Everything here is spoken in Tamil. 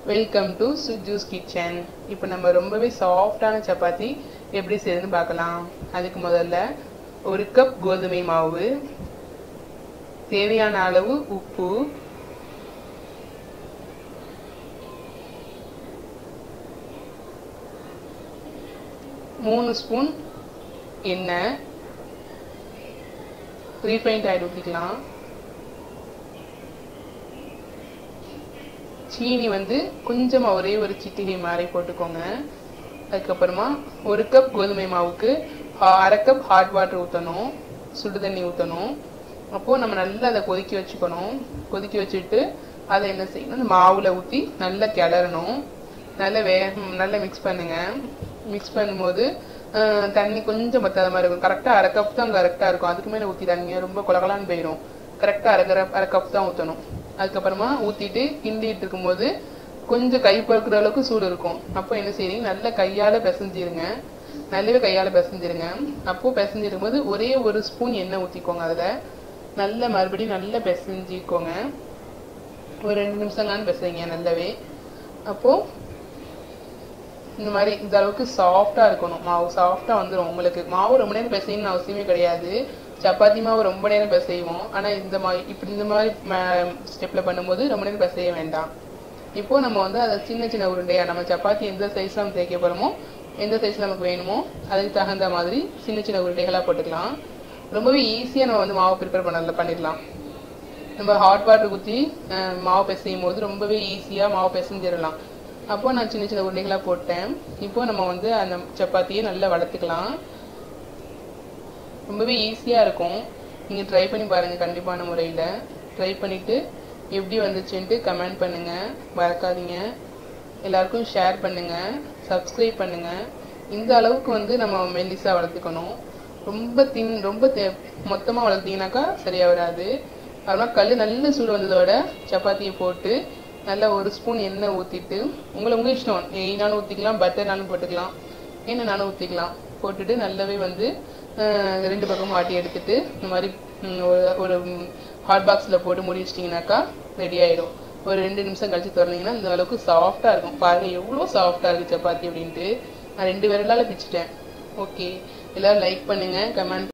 வெல்கம் டு சுஜூஸ் கிச்சன் இப்போ நம்ம ரொம்பவே சாஃப்டான சப்பாத்தி எப்படி செய்யுதுன்னு பார்க்கலாம் அதுக்கு முதல்ல ஒரு கப் கோதுமை மாவு தேவையான அளவு உப்பு மூணு ஸ்பூன் எண்ணெய் ரீஃபைண்ட் ஆயில் ஊற்றிக்கலாம் சீனி வந்து கொஞ்சமாக ஒரே ஒரு சிட்டிகை மாதிரி போட்டுக்கோங்க அதுக்கப்புறமா ஒரு கப் கோதுமை மாவுக்கு அரை கப் ஹாட் வாட்டர் ஊற்றணும் சுடு தண்ணி ஊற்றணும் அப்போது நம்ம நல்லா அதை கொதிக்க வச்சுக்கணும் கொதிக்க வச்சுட்டு அதை என்ன செய்யணும் இந்த மாவில் ஊற்றி நல்லா கிளறணும் நல்லா வே நல்லா மிக்ஸ் பண்ணுங்க மிக்ஸ் பண்ணும்போது தண்ணி கொஞ்சம் பத்தாத மாதிரி இருக்கும் கரெக்டாக அரை கப் தான் கரெக்டாக இருக்கும் அதுக்கு மேலே ஊற்றிடாதீங்க ரொம்ப கொலகலான்னு போயிடும் கரெக்டாக அரை கப் அரை கப் தான் ஊற்றணும் அதுக்கப்புறமா ஊற்றிட்டு கிண்டிட்டு இருக்கும்போது கொஞ்சம் கை பறக்கிற அளவுக்கு சூடு இருக்கும் அப்போ என்ன செய்றீங்க நல்லா கையால் பிசைஞ்சிருங்க நல்லாவே கையால் பிசைஞ்சிருங்க அப்போ பிசைஞ்சிருக்கும் போது ஒரே ஒரு ஸ்பூன் எண்ணெய் ஊற்றிக்கோங்க அதில் நல்ல மறுபடியும் நல்லா பிசைஞ்சிக்கோங்க ஒரு ரெண்டு நிமிஷம் தான் பிசைங்க நல்லாவே அப்போது இந்த மாதிரி இந்த அளவுக்கு சாஃப்டாக இருக்கணும் மாவு சாஃப்டாக வந்துடும் உங்களுக்கு மாவு ரொம்ப நேரம் பிசையணும்னு அவசியமே கிடையாது சப்பாத்தி மாவு ரொம்ப நேரம் பிசைவோம் ஆனால் இந்த மாதிரி இப்படி இந்த மாதிரி ஸ்டெப்பில் பண்ணும்போது ரொம்ப நேரம் பிசைய வேண்டாம் இப்போ நம்ம வந்து அதை சின்ன சின்ன உருண்டையாக நம்ம சப்பாத்தி எந்த சைஸில் நம்ம தேய்க்க போகிறோமோ எந்த சைஸில் நமக்கு வேணுமோ அதுக்கு தகுந்த மாதிரி சின்ன சின்ன உருண்டைகளாக போட்டுக்கலாம் ரொம்பவே ஈஸியாக நம்ம வந்து மாவு ப்ரிப்பேர் பண்ணல பண்ணிடலாம் நம்ம ஹாட் வாட்டர் ஊற்றி மாவு பிசையும் போது ரொம்பவே ஈஸியாக மாவு பிசைஞ்சிடலாம் அப்போ நான் சின்ன சின்ன உருண்டைகளாக போட்டேன் இப்போ நம்ம வந்து அந்த சப்பாத்தியை நல்லா வளர்த்துக்கலாம் ரொம்பவே ஈஸியாக இருக்கும் நீங்கள் ட்ரை பண்ணி பாருங்கள் கண்டிப்பான முறையில் ட்ரை பண்ணிவிட்டு எப்படி வந்துச்சுன்ட்டு கமெண்ட் பண்ணுங்கள் மறக்காதீங்க எல்லாருக்கும் ஷேர் பண்ணுங்கள் சப்ஸ்கிரைப் பண்ணுங்கள் இந்த அளவுக்கு வந்து நம்ம மெல்லிஸாக வளர்த்துக்கணும் ரொம்ப தின் ரொம்ப மொத்தமாக வளர்த்தீங்கன்னாக்கா சரியாக வராது அதனால் கல் நல்ல சூடு வந்ததோட சப்பாத்தியை போட்டு நல்லா ஒரு ஸ்பூன் எண்ணெய் ஊற்றிட்டு உங்களை உங்கள் இஷ்டம் நெய்னாலும் ஊற்றிக்கலாம் பட்டர்னாலும் போட்டுக்கலாம் எண்ணெய்னாலும் ஊற்றிக்கலாம் போட்டுட்டு நல்லாவே வந்து ரெண்டு பக்கமும் மாட்டி எடுத்துட்டு இந்த மாதிரி ஒரு ஹாட் பாக்ஸில் போட்டு மூடி வச்சிட்டிங்கனாக்கா ரெடி ஆகிடும் ஒரு ரெண்டு நிமிஷம் கழிச்சு திறந்தீங்கன்னா இந்த அளவுக்கு சாஃப்டாக இருக்கும் பாருங்கள் எவ்வளோ சாஃப்டாக இருக்குது சப்பாத்தி அப்படின்ட்டு நான் ரெண்டு விரலால் பிச்சுட்டேன் ஓகே எல்லோரும் லைக் பண்ணுங்கள் கமெண்ட்